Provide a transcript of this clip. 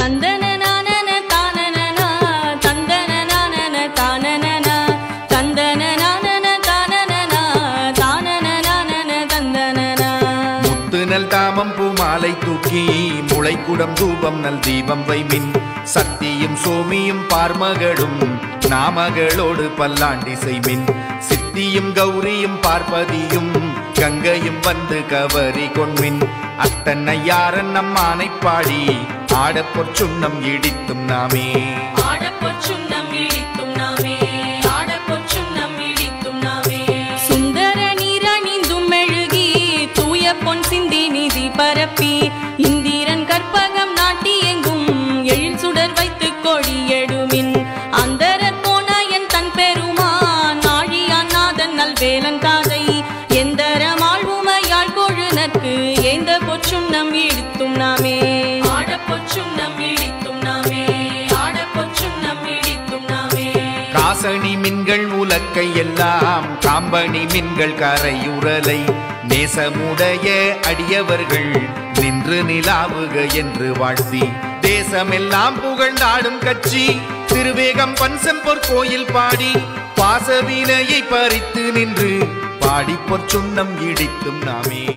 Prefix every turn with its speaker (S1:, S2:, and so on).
S1: தந்தனனானன தானனனா தந்தனனானன தானனனா தந்தனனானன தானனனா தானனனானன தந்தனனா
S2: முத்துநல் தாமம் பூமாலை தூக்கி முளைக்குடம் தூபம் நல் தீபம் வைமின் சக்தியும் சோமியும் பார்மகளும் நாமகளோடு பல்லாண்டி செய்மின் சித்தியும் கௌரியும் பார்ப்பதியும் கங்கையும் வந்து கவரி கொண்மின் அத்தன்னை யாரன் நம்மானை பாடி ஆடப்பொற் சுண்ணம் இடித்தும் நாமே
S1: ஆடப்பொச்சுன்னம் இடித்தும் நாமே ஆடப்பொச்சுன்னம் இடித்தும் நாமே சுந்தர நீரணிந்தும் மெழுகி தூய பொன் சிந்தி நிதி பரப்பி இந்திரன் கற்பகம் நாட்டி எங்கும் எழில் சுடர் வைத்து கொடி எடுமின் அந்தர கோணாயன் தன் பெருமான் ஆழியான் நாதன் நல்வேலன் காதை எந்தர மாழ்வுமையாள் கொழுனற்கு ஏந்த பொச்சுண்ணம் இடித்தும் நாமே ஆடப்பொச்சுண்ணம் இடித்தும் நாமே ஆடப்பொச்சுண்ணம் இடித்தும் நாமே
S2: காசணி மின்கள் உலக்கை எல்லாம் காம்பணி மின்கள் கரையுறலை நேசமுடைய அடியவர்கள் நின்று நிலாவுக என்று வாழ்த்தி தேசமெல்லாம் புகழ்ந்தாடும் கட்சி திருவேகம் பன்செம்பொற் கோயில் பாடி பாசவினையை பறித்து நின்று பாடி பொற்சுண்ணம் இடித்தும் நாமே